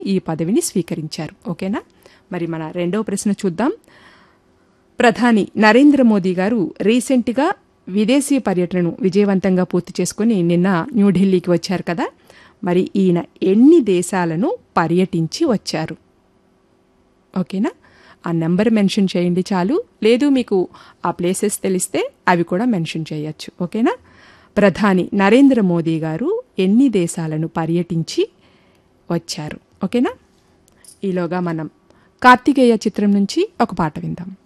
ఈ పదవిని స్వీకరించారు ఓకేనా మరి మన రెండవ ప్రశ్న చూద్దాం ప్రధాని నరేంద్ర మోదీ గారు రీసెంట్గా విదేశీ పర్యటనను విజయవంతంగా పూర్తి చేసుకుని నిన్న న్యూఢిల్లీకి వచ్చారు కదా మరి ఈయన ఎన్ని దేశాలను పర్యటించి వచ్చారు ఓకేనా ఆ నెంబర్ మెన్షన్ చేయండి చాలు లేదు మీకు ఆ ప్లేసెస్ తెలిస్తే అవి కూడా మెన్షన్ చేయొచ్చు ఓకేనా ప్రధాని నరేంద్ర మోదీ గారు ఎన్ని దేశాలను పర్యటించి వచ్చారు ఓకేనా ఈలోగా మనం కార్తికేయ చిత్రం నుంచి ఒక పాట విందాం